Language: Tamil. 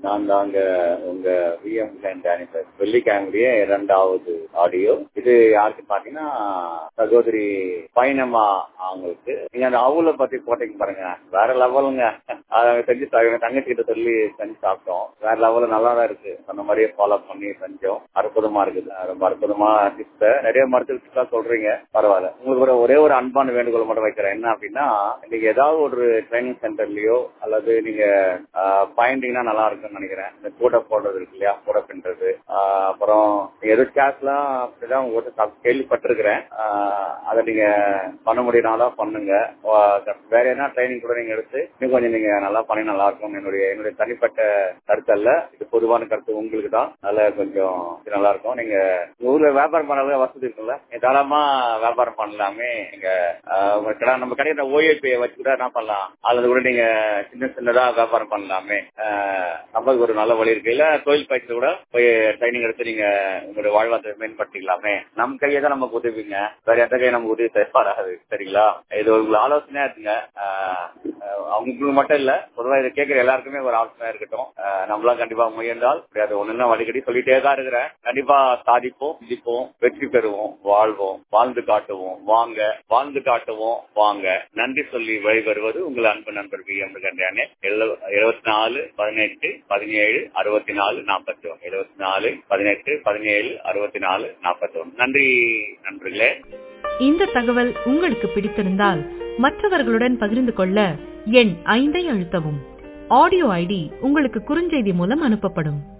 நான் தாங்க உங்க விஎம் டேனிசர் வெள்ளிக்கிழமைய இரண்டாவது ஆடியோ இது யாருக்கு பாத்தீங்கன்னா சகோதரி பைனமா அவங்களுக்கு நீங்க அந்த அவுல பத்தி போட்டீங்க பாருங்க வேற லெவலுங்க அதை செஞ்சு த- தங்கச்சி கிட்ட சொல்லி செஞ்சு சாப்பிட்டோம் வேற லெவல்ல நல்லா தான் இருக்கு அந்த மாதிரியே ஃபாலோ பண்ணி செஞ்சோம் அற்புதமா இருக்குது ரொம்ப அற்புதமா டிப்ஸ் நிறைய மருத்துவ டிப்ஸா சொல்றீங்க பரவாயில்ல உங்களுக்கு ஒரு ஒரே ஒரு அன்பான வேண்டுகோள் மட்டும் வைக்கிறேன் என்ன அப்படின்னா நீங்க ஏதாவது ஒரு ட்ரைனிங் சென்டர்லயோ அல்லது நீங்க பாயிண்டிங்னா நல்லா இருக்கும்னு நினைக்கிறேன் இந்த கூடை போடுறது இருக்கு இல்லையா கூடை பின்றது ஆஹ் அப்புறம் நீங்க எதுவும் கிளாஸ்லாம் அப்படிதான் உங்ககிட்ட சா- கேள்விப்பட்டிருக்கிறேன் ஆஹ் அதை நீங்க பண்ண முடியும்னாலும் பண்ணுங்க ஆஹ் வேற என்ன ட்ரைனிங் கூட நீங்க எடுத்து இன்னும் கொஞ்சம் நீங்க நல்லா பண்ணி நல்லா இருக்கும் என்னுடைய என்னுடைய தனிப்பட்ட கருத்து அல்ல இது பொதுவான கருத்து உங்களுக்கு தான் அதனால கொஞ்சம் இது நல்லா இருக்கும் நீங்க உங்க ஊர்ல வியாபாரம் பண்ண வசதி இருக்குல்ல நீங்க தாராளமா வியாபாரம் பண்ணலாமே நீங்க ஆஹ் உங்க கடை நம்ம கடையில ஓஏபியை வச்சு கூட என்ன பண்ணலாம் அதுல கூட நீங்க சின்ன சின்னதா வியாபாரம் பண்ணலாமே ஆஹ் நம்மளுக்கு ஒரு நல்ல வழி இருக்கு இல்ல தொழில் பயிற்சி கூட போய் ட்ரைனிங் எடுத்து நீங்க உங்களுடைய வாழ்வாதாரத்தை மேம்படுத்திக்கலாமே நம் கையை தான் நமக்கு உதவிங்க வேற எந்த கையை நமக்கு உதவி தேவைப்படாது சரிங்களா இது உங்களுக்கு ஆலோசனையா இருக்குங்க ஆஹ் ஆஹ் அவங்களுக்கு மட்டும் இல்ல பொதுவா இதை கேட்கிற எல்லாருக்குமே ஒரு ஆலோசனையா இருக்கட்டும் ஆஹ் நம்மளாம் கண்டிப்பா முயன்றால் முடியாது ஒண்ணு அடிக்கடி சொல்லிட்டே தான் இருக்கிறேன் கண்டிப்பா சாதிப்போம் சிந்திப்போம் வெற்றி பெறுவோம் வாழ்வோம் வாழ்ந்து காட்டுவோம் வாங்க வாழ்ந்து காட்டுவோம் வாங்க நன்றி சொல்லி வழிபெறுவது உங்கள் அன்பு நண்பர் பி எம் கண்டியானே எழுபத்தி நாலு பதினெட்டு பதினேழு அறுபத்தி நாலு நாற்பத்தி ஒன்று எழுபத்தி நாலு பதினெட்டு பதினேழு அறுபத்தி நாலு நாற்பத்தி ஒன்று நன்றி நண்பர்களே இந்த தகவல் உங்களுக்கு பிடித்திருந்தால் மற்றவர்களுடன் பகிர்ந்து கொள்ள எண் ஐந்தை அழுத்தவும் ஆடியோ ஐடி உங்களுக்கு குறுஞ்செய்தி மூலம் அனுப்பப்படும்